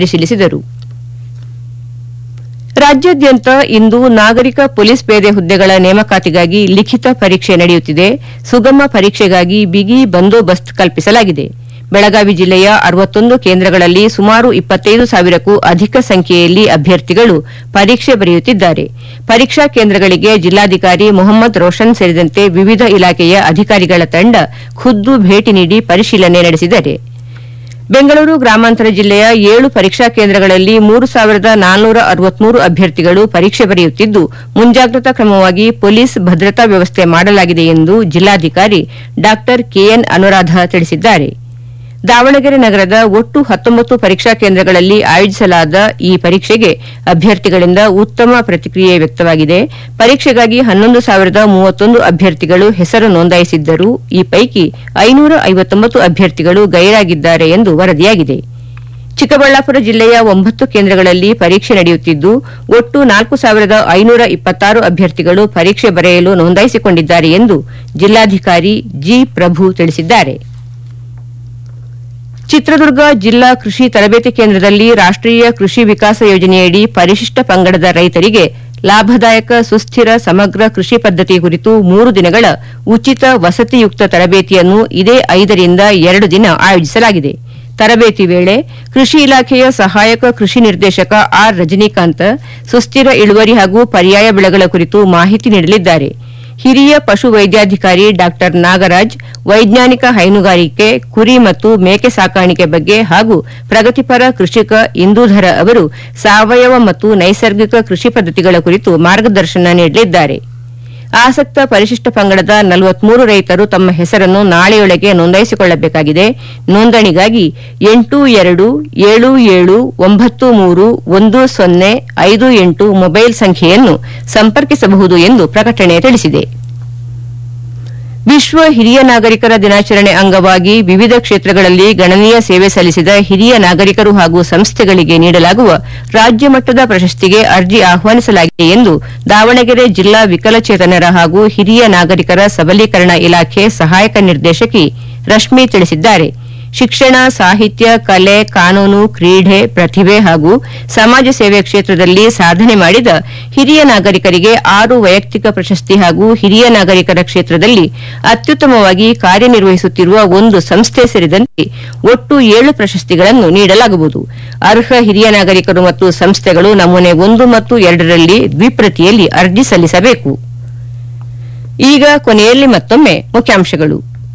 ಪರಿಶೀಲಿಸಿದರು ರಾಜ್ಯಾದ್ಯಂತ ಇಂದು ನಾಗರಿಕ ಪೊಲೀಸ್ ಪೇದೆ ಹುದ್ದೆಗಳ ನೇಮಕಾತಿಗಾಗಿ ಲಿಖಿತ ಪರೀಕ್ಷೆ ನಡೆಯುತ್ತಿದೆ ಸುಗಮ ಪರೀಕ್ಷೆಗಾಗಿ ಬಿಗಿ ಬಂದೋಬಸ್ತ್ ಕಲ್ಪಿಸಲಾಗಿದೆ ಬೆಳಗಾವಿ ಜಿಲ್ಲೆಯ ಅರವತ್ತೊಂದು ಕೇಂದ್ರಗಳಲ್ಲಿ ಸುಮಾರು ಇಪ್ಪತ್ತೈದು ಸಾವಿರಕ್ಕೂ ಅಧಿಕ ಸಂಖ್ಯೆಯಲ್ಲಿ ಅಭ್ಯರ್ಥಿಗಳು ಪರೀಕ್ಷೆ ಬರೆಯುತ್ತಿದ್ದಾರೆ ಪರೀಕ್ಷಾ ಕೇಂದ್ರಗಳಿಗೆ ಜಿಲ್ಲಾಧಿಕಾರಿ ಮೊಹಮ್ಮದ್ ರೋಷನ್ ಸೇರಿದಂತೆ ವಿವಿಧ ಇಲಾಖೆಯ ಅಧಿಕಾರಿಗಳ ತಂಡ ಖುದ್ದು ಭೇಟಿ ನೀಡಿ ಪರಿಶೀಲನೆ ನಡೆಸಿದ್ದಾರೆ ಬೆಂಗಳೂರು ಗ್ರಾಮಾಂತರ ಜಿಲ್ಲೆಯ ಏಳು ಪರೀಕ್ಷಾ ಕೇಂದ್ರಗಳಲ್ಲಿ ಮೂರು ಸಾವಿರದ ನಾನ್ನೂರ ಅರವತ್ಮೂರು ಅಭ್ಯರ್ಥಿಗಳು ಪರೀಕ್ಷೆ ಬರೆಯುತ್ತಿದ್ದು ಮುಂಜಾಗ್ರತಾ ಕ್ರಮವಾಗಿ ಪೊಲೀಸ್ ಭದ್ರತಾ ವ್ಯವಸ್ಥೆ ಮಾಡಲಾಗಿದೆ ಎಂದು ಜಿಲ್ಲಾಧಿಕಾರಿ ಡಾ ಕೆಎನ್ ಅನುರಾಧ ತಿಳಿಸಿದ್ದಾರೆ ದಾವಣಗೆರೆ ನಗರದ ಒಟ್ಟು ಹತ್ತೊಂಬತ್ತು ಪರೀಕ್ಷಾ ಕೇಂದ್ರಗಳಲ್ಲಿ ಆಯೋಜಿಸಲಾದ ಈ ಪರೀಕ್ಷೆಗೆ ಅಭ್ಯರ್ಥಿಗಳಿಂದ ಉತ್ತಮ ಪ್ರತಿಕ್ರಿಯೆ ವ್ಯಕ್ತವಾಗಿದೆ ಪರೀಕ್ಷೆಗಾಗಿ ಹನ್ನೊಂದು ಸಾವಿರದ ಮೂವತ್ತೊಂದು ಅಭ್ಯರ್ಥಿಗಳು ಹೆಸರು ನೋಂದಾಯಿಸಿದ್ದರೂ ಈ ಪೈಕಿ ಐನೂರ ಐವತ್ತೊಂಬತ್ತು ಅಭ್ಯರ್ಥಿಗಳು ಗೈರಾಗಿದ್ದಾರೆ ಎಂದು ವರದಿಯಾಗಿದೆ ಚಿಕ್ಕಬಳ್ಳಾಪುರ ಜಿಲ್ಲೆಯ ಒಂಬತ್ತು ಕೇಂದ್ರಗಳಲ್ಲಿ ಪರೀಕ್ಷೆ ನಡೆಯುತ್ತಿದ್ದು ಒಟ್ಟು ನಾಲ್ಕು ಸಾವಿರದ ಐನೂರ ಇಪ್ಪತ್ತಾರು ಅಭ್ಯರ್ಥಿಗಳು ಪರೀಕ್ಷೆ ಬರೆಯಲು ನೋಂದಾಯಿಸಿಕೊಂಡಿದ್ದಾರೆ ಎಂದು ಜಿಲ್ಲಾಧಿಕಾರಿ ಜಿ ಪ್ರಭು ತಿಳಿಸಿದ್ದಾರೆ ಚಿತ್ರದುರ್ಗ ಜಿಲ್ಲಾ ಕೃಷಿ ತರಬೇತಿ ಕೇಂದ್ರದಲ್ಲಿ ರಾಷ್ಟೀಯ ಕೃಷಿ ವಿಕಾಸ ಯೋಜನೆಯಡಿ ಪರಿಶಿಷ್ಟ ಪಂಗಡದ ರೈತರಿಗೆ ಲಾಭದಾಯಕ ಸುಸ್ಥಿರ ಸಮಗ್ರ ಕೃಷಿ ಪದ್ದತಿ ಕುರಿತು ಮೂರು ದಿನಗಳ ಉಚಿತ ವಸತಿಯುಕ್ತ ತರಬೇತಿಯನ್ನು ಇದೇ ಐದರಿಂದ ಎರಡು ದಿನ ಆಯೋಜಿಸಲಾಗಿದೆ ತರಬೇತಿ ವೇಳೆ ಕೃಷಿ ಇಲಾಖೆಯ ಸಹಾಯಕ ಕೃಷಿ ನಿರ್ದೇಶಕ ಆರ್ ರಜನಿಕಾಂತ್ ಸುಸ್ಥಿರ ಇಳುವರಿ ಹಾಗೂ ಪರ್ಯಾಯ ಬೆಳೆಗಳ ಕುರಿತು ಮಾಹಿತಿ ನೀಡಲಿದ್ದಾರೆ ಹಿರಿಯ ಪಶು ವೈದ್ಯಾಧಿಕಾರಿ ಡಾ ನಾಗರಾಜ್ ವೈಜ್ಞಾನಿಕ ಹೈನುಗಾರಿಕೆ ಕುರಿ ಮತ್ತು ಮೇಕೆ ಸಾಕಾಣಿಕೆ ಬಗ್ಗೆ ಹಾಗೂ ಪ್ರಗತಿಪರ ಕೃಷಿಕ ಇಂದೂಧರ ಅವರು ಸಾವಯವ ಮತ್ತು ನೈಸರ್ಗಿಕ ಕೃಷಿ ಪದ್ದತಿಗಳ ಕುರಿತು ಮಾರ್ಗದರ್ಶನ ನೀಡಲಿದ್ದಾರೆ ಆಸಕ್ತ ಪರಿಶಿಷ್ಟ ಪಂಗಡದ ನಲವತ್ಮೂರು ರೈತರು ತಮ್ಮ ಹೆಸರನ್ನು ನಾಳೆಯೊಳಗೆ ನೋಂದಾಯಿಸಿಕೊಳ್ಳಬೇಕಾಗಿದೆ ನೋಂದಣಿಗಾಗಿ ಎಂಟು ಎರಡು ಏಳು ಏಳು ಒಂಬತ್ತು ಮೂರು ಒಂದು ಸೊನ್ನೆ ಐದು ಎಂಟು ಮೊಬೈಲ್ ಸಂಖ್ಯೆಯನ್ನು ಸಂಪರ್ಕಿಸಬಹುದು ಎಂದು ಪ್ರಕಟಣೆ ತಿಳಿಸಿದೆ ವಿಶ್ವ ಹಿರಿಯ ನಾಗರಿಕರ ದಿನಾಚರಣೆ ಅಂಗವಾಗಿ ವಿವಿಧ ಕ್ಷೇತ್ರಗಳಲ್ಲಿ ಗಣನೀಯ ಸೇವೆ ಸಲ್ಲಿಸಿದ ಹಿರಿಯ ನಾಗರಿಕರು ಹಾಗೂ ಸಂಸ್ಥೆಗಳಿಗೆ ನೀಡಲಾಗುವ ರಾಜ್ಯ ಮಟ್ಟದ ಪ್ರಶಸ್ತಿಗೆ ಅರ್ಜಿ ಆಹ್ವಾನಿಸಲಾಗಿದೆ ಎಂದು ದಾವಣಗೆರೆ ಜಿಲ್ಲಾ ವಿಕಲಚೇತನರ ಹಾಗೂ ಹಿರಿಯ ನಾಗರಿಕರ ಸಬಲೀಕರಣ ಇಲಾಖೆ ಸಹಾಯಕ ನಿರ್ದೇಶಕಿ ರಶ್ಮಿ ತಿಳಿಸಿದ್ದಾರೆ ಶಿಕ್ಷಣ ಸಾಹಿತ್ಯ ಕಲೆ ಕಾನೂನು ಕ್ರೀಡೆ ಪ್ರತಿಭೆ ಹಾಗೂ ಸಮಾಜ ಸೇವೆ ಕ್ಷೇತ್ರದಲ್ಲಿ ಸಾಧನೆ ಮಾಡಿದ ಹಿರಿಯ ನಾಗರಿಕರಿಗೆ ಆರು ವೈಯಕ್ತಿಕ ಪ್ರಶಸ್ತಿ ಹಾಗೂ ಹಿರಿಯ ನಾಗರಿಕರ ಕ್ಷೇತ್ರದಲ್ಲಿ ಅತ್ಯುತ್ತಮವಾಗಿ ಕಾರ್ಯನಿರ್ವಹಿಸುತ್ತಿರುವ ಒಂದು ಸಂಸ್ಥೆ ಸೇರಿದಂತೆ ಒಟ್ಟು ಏಳು ಪ್ರಶಸ್ತಿಗಳನ್ನು ನೀಡಲಾಗುವುದು ಅರ್ಹ ಹಿರಿಯ ನಾಗರಿಕರು ಮತ್ತು ಸಂಸ್ಥೆಗಳು ನಮೂನೆ ಒಂದು ಮತ್ತು ಎರಡರಲ್ಲಿ ದ್ವಿಪ್ರತಿಯಲ್ಲಿ ಅರ್ಜಿ ಸಲ್ಲಿಸಬೇಕು ಈಗ ಕೊನೆಯಲ್ಲಿ ಮತ್ತೊಮ್ಮೆ ಮುಖ್ಯಾಂಶಗಳು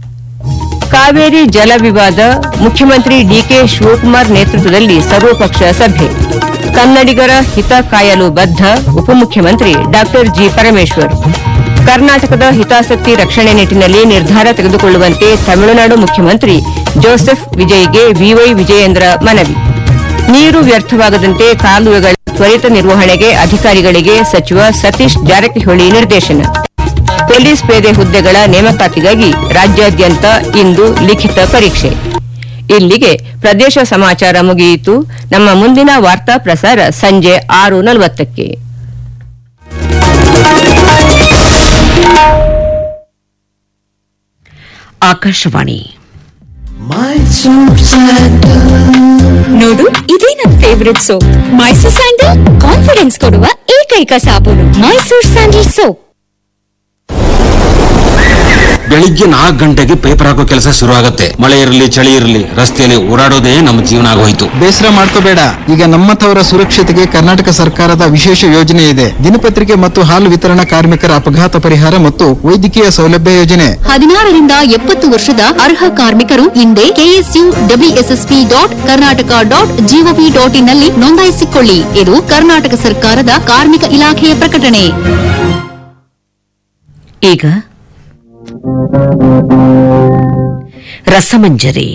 ಕಾವೇರಿ ಜಲ ವಿವಾದ ಮುಖ್ಯಮಂತ್ರಿ ಡಿಕೆ ಶಿವಕುಮಾರ್ ನೇತೃತ್ವದಲ್ಲಿ ಸರ್ವಪಕ್ಷ ಸಭೆ ಕನ್ನಡಿಗರ ಹಿತ ಕಾಯಲು ಬದ್ಧ ಉಪಮುಖ್ಯಮಂತ್ರಿ ಡಾ ಜಿ ಪರಮೇಶ್ವರ್ ಕರ್ನಾಟಕದ ಹಿತಾಸಕ್ತಿ ರಕ್ಷಣೆ ನಿಟ್ಟಿನಲ್ಲಿ ನಿರ್ಧಾರ ತೆಗೆದುಕೊಳ್ಳುವಂತೆ ತಮಿಳುನಾಡು ಮುಖ್ಯಮಂತ್ರಿ ಜೋಸೆಫ್ ವಿಜಯ್ಗೆ ವಿವೈ ವಿಜಯೇಂದ್ರ ಮನವಿ ನೀರು ವ್ಯರ್ಥವಾಗದಂತೆ ಕಾಲುವೆಗಳ ತ್ವರಿತ ನಿರ್ವಹಣೆಗೆ ಅಧಿಕಾರಿಗಳಿಗೆ ಸಚಿವ ಸತೀಶ್ ಜಾರಕಿಹೊಳಿ ನಿರ್ದೇಶನ ಪೊಲೀಸ್ ಪೇದೆ ಹುದ್ದೆಗಳ ನೇಮಕಾತಿಗಾಗಿ ರಾಜ್ಯಾದ್ಯಂತ ಇಂದು ಲಿಖಿತ ಪರೀಕ್ಷೆ ಇಲ್ಲಿಗೆ ಪ್ರದೇಶ ಸಮಾಚಾರ ಮುಗಿಯಿತು ನಮ್ಮ ಮುಂದಿನ ವಾರ್ತಾ ಪ್ರಸಾರ ಸಂಜೆ ಆರು ನಲವತ್ತಕ್ಕೆ ಆಕಾಶವಾಣಿ ನೋಡು ಇದೇ ನನ್ favourite soap Mysore sandal confidence ಕೊಡುವ ಏಕೈಕ ಸಾಬೂನು ಮೈಸೂರ್ ಸ್ಯಾಂಡಲ್ ಸೋಪ್ ಬೆಳಿಗ್ಗೆ ನಾಲ್ಕು ಗಂಟೆಗೆ ಪೇಪರ್ ಹಾಕೋ ಕೆಲಸ ಶುರು ಆಗುತ್ತೆ ಮಳೆ ಇರಲಿ ಚಳಿ ಇರಲಿ ರಸ್ತೆಯಲ್ಲಿ ಓಡಾಡೋದೇ ನಮ್ಮ ಜೀವನ ಆಗೋಯ್ತು ಬೇಸರ ಮಾಡ್ಕೋಬೇಡ ಈಗ ನಮ್ಮತವರ ಸುರಕ್ಷತೆಗೆ ಕರ್ನಾಟಕ ಸರ್ಕಾರದ ವಿಶೇಷ ಯೋಜನೆ ಇದೆ ದಿನಪತ್ರಿಕೆ ಮತ್ತು ಹಾಲು ವಿತರಣಾ ಕಾರ್ಮಿಕರ ಅಪಘಾತ ಪರಿಹಾರ ಮತ್ತು ವೈದ್ಯಕೀಯ ಸೌಲಭ್ಯ ಯೋಜನೆ ಹದಿನಾರರಿಂದ ಎಪ್ಪತ್ತು ವರ್ಷದ ಅರ್ಹ ಕಾರ್ಮಿಕರು ಹಿಂದೆ KSU WSSP dot Karnataka dot gov dot in ನಲ್ಲಿ ನೋಂದಾಯಿಸಿಕೊಳ್ಳಿ ಇದು ಕರ್ನಾಟಕ ಸರ್ಕಾರದ ಕಾರ್ಮಿಕ ಇಲಾಖೆಯ ಪ್ರಕಟಣೆ ಈಗ ರಸಮಂಜರಿ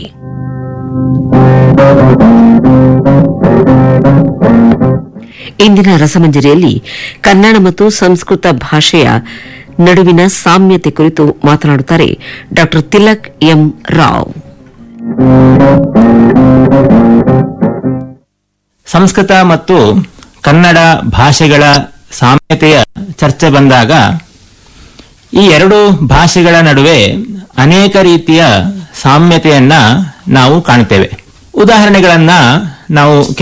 ಇಂದಿನ ರಸಮಂಜರಿಯಲ್ಲಿ ಕನ್ನಡ ಮತ್ತು ಸಂಸ್ಕೃತ ಭಾಷೆಯ ನಡುವಿನ ಸಾಮ್ಯತೆ ಕುರಿತು ಮಾತನಾಡುತ್ತಾರೆ ಡಾ ತಿಲಕ್ ಎಂ ರಾವ್ ಸಂಸ್ಕೃತ ಮತ್ತು ಕನ್ನಡ ಭಾಷೆಗಳ ಸಾಮ್ಯತೆಯ ಚರ್ಚೆ ಬಂದಾಗ ಈ ಎರಡು ಭಾಷೆಗಳ ನಡುವೆ ಅನೇಕ ರೀತಿಯ ಸಾಮ್ಯತೆಯನ್ನ ನಾವು ಕಾಣುತ್ತೇವೆ ಉದಾಹರಣೆಗಳನ್ನ ನಾವು